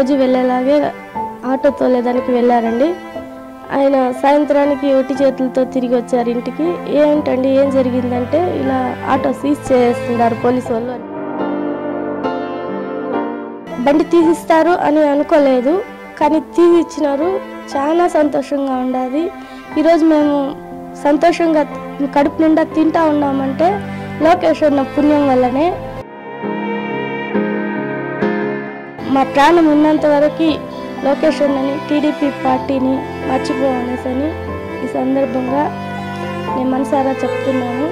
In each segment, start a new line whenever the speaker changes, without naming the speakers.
రోజు వెళ్ళేలాగే ఆటో తోలేదానికి వెళ్ళారండి ఆయన సాయంత్రానికి ఒట్టి చేతులతో తిరిగి వచ్చారు ఇంటికి ఏంటండి ఏం జరిగిందంటే ఇలా ఆటో సీజ్ చేస్తున్నారు పోలీసు వాళ్ళు బండి తీసిస్తారు అని అనుకోలేదు కానీ తీసి ఇచ్చినారు చాలా సంతోషంగా ఉండాది ఈరోజు మేము సంతోషంగా కడుపు నిండా తింటా ఉన్నామంటే లోకేష్ అన్న పుణ్యం వల్లనే మా ప్రాణం ఉన్నంత వరకు లోకేష్ అన్నని టీడీపీ పార్టీని మర్చిపోవనేసి అని ఈ సందర్భంగా నేను మనసారా చెప్తున్నాను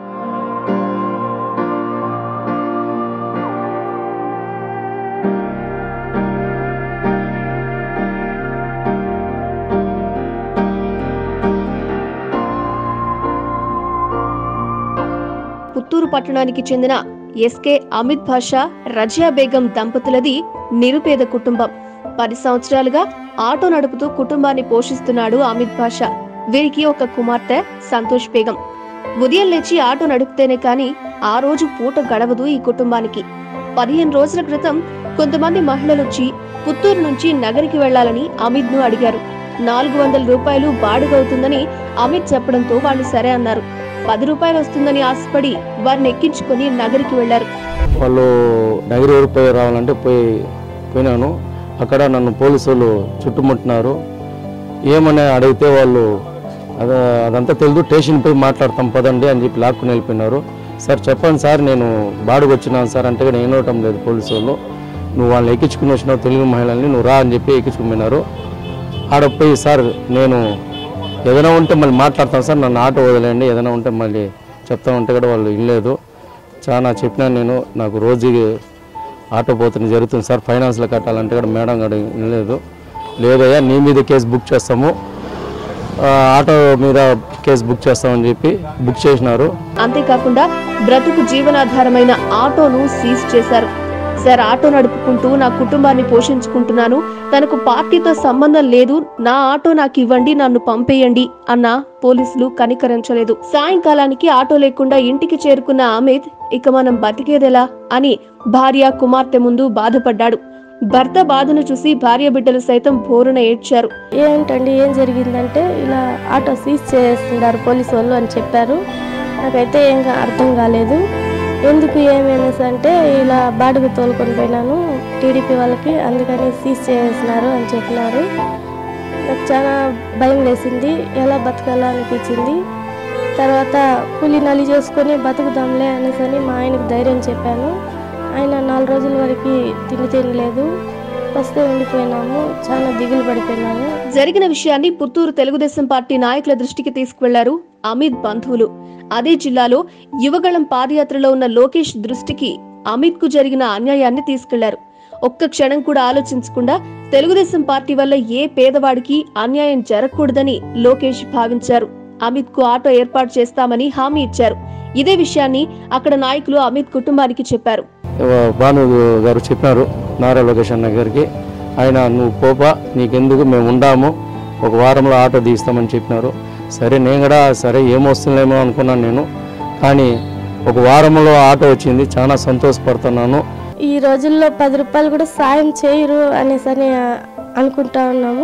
పుత్తూరు పట్టణానికి చెందిన ఎస్కే అమిత్ భాషా రజియా బేగం దంపతులది నిరుపేద కుటుంబం పది సంవత్సరాలుగా ఆటో నడుపుతూ కుటుంబాన్ని పోషిస్తున్నాడు అమిత్ భాషా వీరికి ఒక కుమార్తె సంతోష్ బేగం ఉదయం లేచి ఆటో నడిపితేనే కాని ఆ రోజు పూట గడవదు ఈ కుటుంబానికి పదిహేను రోజుల క్రితం కొంతమంది మహిళలు వచ్చి పుత్తూరు నుంచి నగరికి వెళ్లాలని అమిత్ ను అడిగారు నాలుగు వందల రూపాయలు బాడుగవుతుందని అమిత్ చెప్పడంతో వాళ్ళు సరే అన్నారు పది రూపాయలు వస్తుందని ఆశపడి వారిని ఎక్కించుకొని నగరికి వెళ్లారు
వాళ్ళు నగరి ఊరు పోయి రావాలంటే పోయి పోయినాను అక్కడ నన్ను పోలీసులు చుట్టుముట్టినారు ఏమని అడిగితే వాళ్ళు అద అదంతా తెలియదు స్టేషన్ పోయి మాట్లాడతాం పదండి అని చెప్పి లాక్కుని వెళ్ళిపోయినారు సార్ చెప్పండి సార్ నేను బాడుగు వచ్చినాను సార్ అంటే కూడా నేను ఇవ్వటం లేదు పోలీసు వాళ్ళు నువ్వు వాళ్ళని ఎక్కించుకుని వచ్చినావు తెలుగు మహిళల్ని నువ్వు రా అని చెప్పి ఎక్కించుకుని పోయినారు ఆడ పోయి సార్ నేను ఏదైనా ఉంటే మళ్ళీ మాట్లాడతాను సార్ నన్ను ఆటో వదిలేండి ఏదైనా ఉంటే మళ్ళీ చెప్తా ఉంటే కూడా వాళ్ళు వినలేదు చాలా చెప్పినాను నేను నాకు రోజుకి ఆటో పోతుంది జరుగుతుంది సార్ ఫైనాన్స్లో కట్టాలంటే కూడా మేడం కూడా వినలేదు లేదయ్యా నీ మీద కేసు బుక్ చేస్తాము ఆ, ఆటో మీద కేసు బుక్ చేస్తామని చెప్పి బుక్ చేసినారు
అంతేకాకుండా బ్రతుకు జీవనాధారమైన ఆటోను సీజ్ చేశారు సార్ ఆటో నడుపుకుంటూ నా కుటుంబాన్ని పోషించుకుంటున్నాను తనకు పార్టీతో సంబంధం లేదు నా ఆటో నాకు ఇవ్వండి నన్ను పంపేయండి అన్న పోలీసులు కనికరించలేదు సాయంకాలానికి ఆటో లేకుండా ఇంటికి చేరుకున్న అమిత్ ఇక మనం బతికేదెలా అని భార్య కుమార్తె ముందు బాధపడ్డాడు భర్త బాధను చూసి భార్య బిడ్డలు సైతం బోరున ఏడ్చారు
ఏంటండి ఏం జరిగిందంటే ఇలా ఆటో సీజ్ చేస్తున్నారు పోలీసు వాళ్ళు అని చెప్పారు నాకైతే ఏం కా- అర్థం కాలేదు ఎందుకు ఏమైనా అంటే ఇలా బాడుగు తోలుకొని పోయినాను టీడీపీ వాళ్ళకి అందుకని సీజ్ చేసినారు అని చెప్పినారు నాకు చాలా భయం వేసింది ఎలా బతకాలా అనిపించింది తర్వాత కూలి నలి చేసుకొని బతుకుదాంలే అనేసి అని మా ఆయనకు ధైర్యం చెప్పాను ఆయన నాలుగు రోజుల వరకు తిండి తినలేదు వస్తే ఉండిపోయినాము చాలా దిగులు పడిపోయినాము
జరిగిన విషయాన్ని పుత్తూరు తెలుగుదేశం పార్టీ నాయకుల దృష్టికి తీసుకువెళ్లారు అమిత్ బంధువులు అదే జిల్లాలో యువగళం పాదయాత్రలో ఉన్న లోకేష్ దృష్టికి అమిత్ కు జరిగిన అన్యాయాన్ని తీసుకెళ్లారు ఒక్క క్షణం కూడా ఆలోచించకుండా తెలుగుదేశం పార్టీ వల్ల ఏ పేదవాడికి అన్యాయం జరగకూడదని లోకేష్ భావించారు అమిత్ కు ఆటో ఏర్పాటు చేస్తామని హామీ ఇచ్చారు ఇదే విషయాన్ని అక్కడ నాయకులు అమిత్ కుటుంబానికి చెప్పారు
భాను గారు చెప్పినారు నారా లోకేష్ అన్న గారికి ఆయన నువ్వు పోపా నీకెందుకు మేము ఉండాము ఒక వారంలో ఆటో తీస్తామని చెప్పినారు సరే నేను కూడా సరే ఏమొస్తుందేమో అనుకున్నాను నేను కానీ ఒక వారంలో ఆటో వచ్చింది చాలా సంతోషపడుతున్నాను
ఈ రోజుల్లో పది రూపాయలు కూడా సాయం చేయరు అనేసి అని అనుకుంటా ఉన్నాము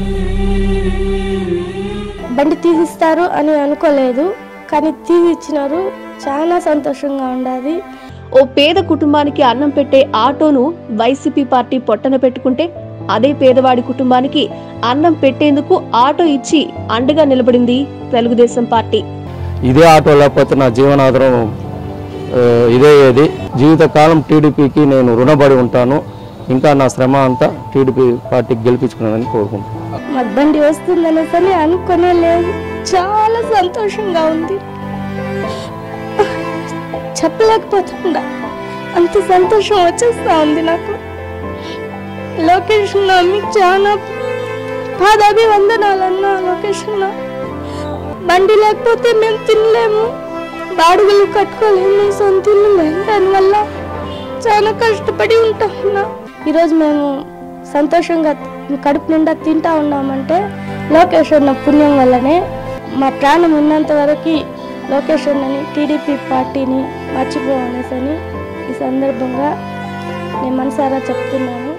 బండి తీసిస్తారు అని అనుకోలేదు కానీ తీసి ఇచ్చినారు చాలా సంతోషంగా ఉండాది
ఓ పేద కుటుంబానికి అన్నం పెట్టే ఆటోను వైసీపీ పార్టీ పొట్టన పెట్టుకుంటే అదే పేదవాడి కుటుంబానికి అన్నం పెట్టేందుకు ఆటో ఇచ్చి అండగా నిలబడింది తెలుగుదేశం పార్టీ
ఇదే ఆటో లేకపోతే నా జీవనాధారం ఆ, ఇదే ఏది జీవితకాలం టీడీపీకి నేను రుణపడి ఉంటాను ఇంకా నా శ్రమ అంతా టీడీపీ పార్టీకి గెలిపించుకున్నానని కోరుకుంటున్నాను
మాకు బండి వస్తుందనేసి అని అనుకునే లేదు చాలా సంతోషంగా ఉంది చెప్పలేకపోతుందా అంత సంతోషం వచ్చేస్తా ఉంది నాకు లొకేషన్ మీకు చాలా పాదాభివందనాలన్నా లొకేషన్ బండి లేకపోతే మేము తినలేము బాడుగులు కట్టుకోలేము సొంత ఇల్లు లేదు దానివల్ల చాలా కష్టపడి ఉంటామన్నా ఈరోజు మేము సంతోషంగా కడుపు నిండా తింటా ఉన్నామంటే లోకేష్ అన్న పుణ్యం వల్లనే మా ప్రాణం ఉన్నంత వరకు లోకేష్ అన్నని టీడీపీ పార్టీని మర్చిపోవనేసి అని ఈ సందర్భంగా నేను మనసారా చెప్తున్నాను